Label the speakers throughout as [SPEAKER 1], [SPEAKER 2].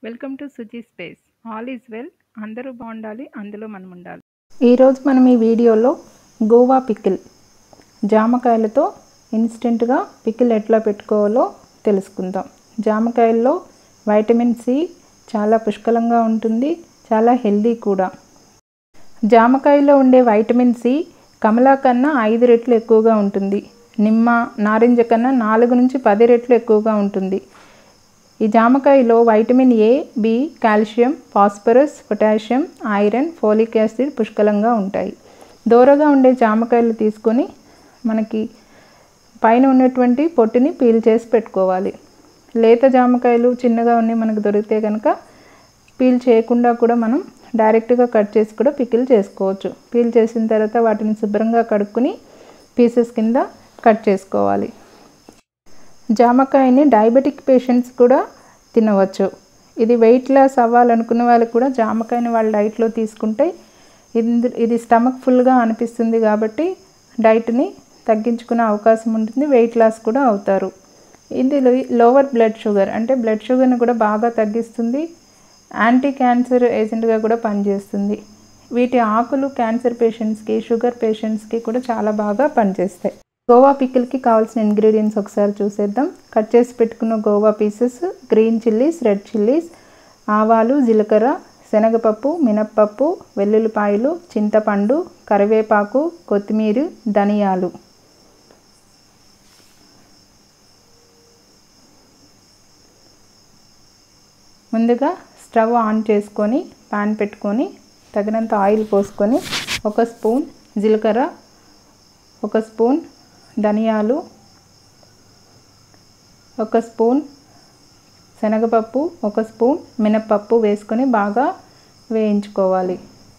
[SPEAKER 1] welcome to Suji space all is well అందరూ బాగుండాలి అందులో మనం ఉండాలి
[SPEAKER 2] ఈరోజు మనం ఈ వీడియోలో గోవా పికిల్ జామకాయలతో ఇన్స్టెంట్గా పికిల్ ఎట్లా పెట్టుకోవాలో తెలుసుకుందాం జామకాయల్లో వైటమిన్ సి చాలా పుష్కలంగా ఉంటుంది చాలా హెల్దీ కూడా జామకాయలో ఉండే వైటమిన్ సి కమలా కన్నా ఐదు రెట్లు ఎక్కువగా ఉంటుంది నిమ్మ నారింజ కన్నా నాలుగు నుంచి పది రెట్లు ఎక్కువగా ఉంటుంది ఈ జామకాయలో vitamin A B calcium phosphorus potassium iron folic acid పుష్కలంగా ఉంటాయి దూరగా ఉండే జామకాయలు తీసుకొని మనకి పైన ఉన్నటువంటి పొట్టుని పీల్ చేసి పెట్టుకోవాలి లేత జామకాయలు చిన్నగా ఉన్నాయి మనకు దొరికితే కనుక పీల్ చేయకుండా కూడా మనం డైరెక్ట్గా కట్ చేసి కూడా పికిల్ చేసుకోవచ్చు పీల్ చేసిన తర్వాత వాటిని శుభ్రంగా కడుక్కుని పీసెస్ కింద కట్ చేసుకోవాలి జామకాయని డయాబెటిక్ పేషెంట్స్ కూడా తినవచ్చు ఇది వెయిట్ లాస్ అవ్వాలనుకున్న వాళ్ళకి కూడా జామకాయని వాళ్ళ డైట్లో తీసుకుంటే ఇందు ఇది స్టమక్ ఫుల్గా అనిపిస్తుంది కాబట్టి డైట్ని తగ్గించుకునే అవకాశం ఉంటుంది వెయిట్ లాస్ కూడా అవుతారు ఇది లోవర్ బ్లడ్ షుగర్ అంటే బ్లడ్ షుగర్ని కూడా బాగా తగ్గిస్తుంది యాంటీ క్యాన్సర్ ఏజెంట్గా కూడా పనిచేస్తుంది వీటి ఆకులు క్యాన్సర్ పేషెంట్స్కి షుగర్ పేషెంట్స్కి కూడా చాలా బాగా పనిచేస్తాయి గోవా పికిల్కి కావాల్సిన ఇంగ్రీడియంట్స్ ఒకసారి చూసేద్దాం కట్ చేసి పెట్టుకున్న guava pieces green chillies red chillies ఆవాలు జీలకర్ర శనగపప్పు మినప్పప్పు వెల్లుల్లిపాయలు చింతపండు కరివేపాకు కొత్తిమీర ధనియాలు ముందుగా స్టవ్ ఆన్ చేసుకొని పాన్ పెట్టుకొని తగినంత ఆయిల్ పోసుకొని ఒక స్పూన్ జీలకర్ర ఒక స్పూన్ ధనియాలు ఒక స్పూన్ శనగపప్పు ఒక స్పూన్ మినప్పప్పు వేసుకొని బాగా వేయించుకోవాలి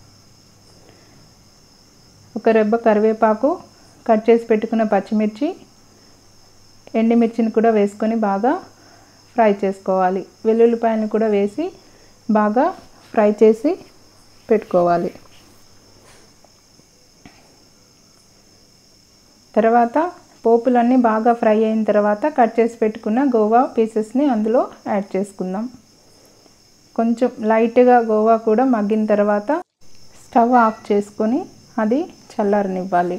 [SPEAKER 2] ఒక రెబ్బ కరివేపాకు కట్ చేసి పెట్టుకున్న పచ్చిమిర్చి ఎండుమిర్చిని కూడా వేసుకొని బాగా ఫ్రై చేసుకోవాలి వెల్లుల్లిపాయలను కూడా వేసి బాగా ఫ్రై చేసి పెట్టుకోవాలి తర్వాత పోపులన్నీ బాగా ఫ్రై అయిన తర్వాత కట్ చేసి పెట్టుకున్న గోవా పీసెస్ని అందులో యాడ్ చేసుకుందాం కొంచెం లైట్గా గోవా కూడా మగ్గిన తర్వాత స్టవ్ ఆఫ్ చేసుకొని అది చల్లారనివ్వాలి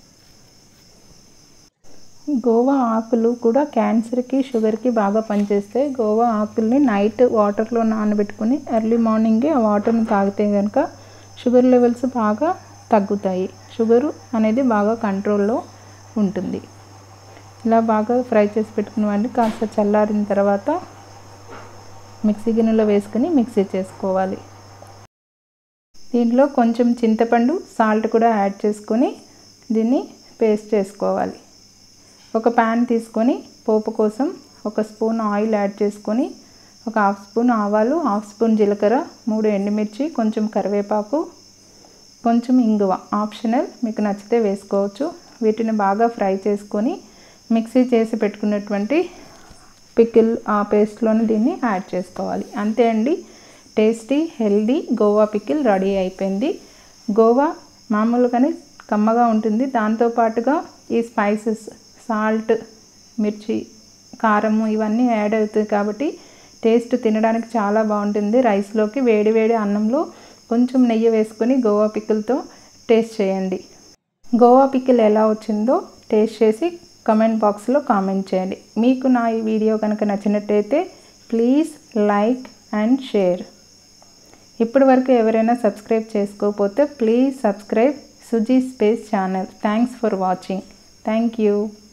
[SPEAKER 2] గోవా ఆకులు కూడా క్యాన్సర్కి షుగర్కి బాగా పనిచేస్తాయి గోవా ఆకుల్ని నైట్ వాటర్లో నానబెట్టుకుని ఎర్లీ మార్నింగే ఆ వాటర్ని తాగితే కనుక షుగర్ లెవెల్స్ బాగా తగ్గుతాయి షుగరు అనేది బాగా కంట్రోల్లో ఉంటుంది ఇలా బాగా ఫ్రై చేసి పెట్టుకున్న వాడిని కాస్త చల్లారిన తర్వాత మిక్సీ గిన్నెలో వేసుకొని మిక్సీ చేసుకోవాలి దీంట్లో కొంచెం చింతపండు సాల్ట్ కూడా యాడ్ చేసుకొని దీన్ని పేస్ట్ చేసుకోవాలి ఒక ప్యాన్ తీసుకొని పోపు కోసం ఒక స్పూన్ ఆయిల్ యాడ్ చేసుకొని ఒక హాఫ్ స్పూన్ ఆవాలు హాఫ్ స్పూన్ జీలకర్ర మూడు ఎండుమిర్చి కొంచెం కరివేపాకు కొంచెం ఇంగువ ఆప్షనల్ మీకు నచ్చితే వేసుకోవచ్చు వీటిని బాగా ఫ్రై చేసుకొని మిక్సీ చేసి పెట్టుకున్నటువంటి పికిల్ ఆ పేస్ట్లోని దీన్ని యాడ్ చేసుకోవాలి అంతే అండి tasty healthy Goa pickle ready అయిపోయింది గోవా మామూలుగానే కమ్మగా ఉంటుంది దాంతోపాటుగా ఈ స్పైసెస్ సాల్ట్ మిర్చి కారము ఇవన్నీ యాడ్ అవుతాయి కాబట్టి టేస్ట్ తినడానికి చాలా బాగుంటుంది రైస్లోకి వేడి వేడి అన్నంలో కొంచెం నెయ్యి వేసుకొని గోవా పికిల్తో టేస్ట్ చేయండి గోవా పికిల్ ఎలా వచ్చిందో టేస్ట్ చేసి కమెంట్ బాక్స్లో కామెంట్ చేయండి మీకు నా ఈ వీడియో కనుక నచ్చినట్టయితే ప్లీజ్ లైక్ అండ్ షేర్ ఇప్పటి వరకు ఎవరైనా సబ్స్క్రైబ్ చేసుకోకపోతే please subscribe Suji space channel thanks for watching thank you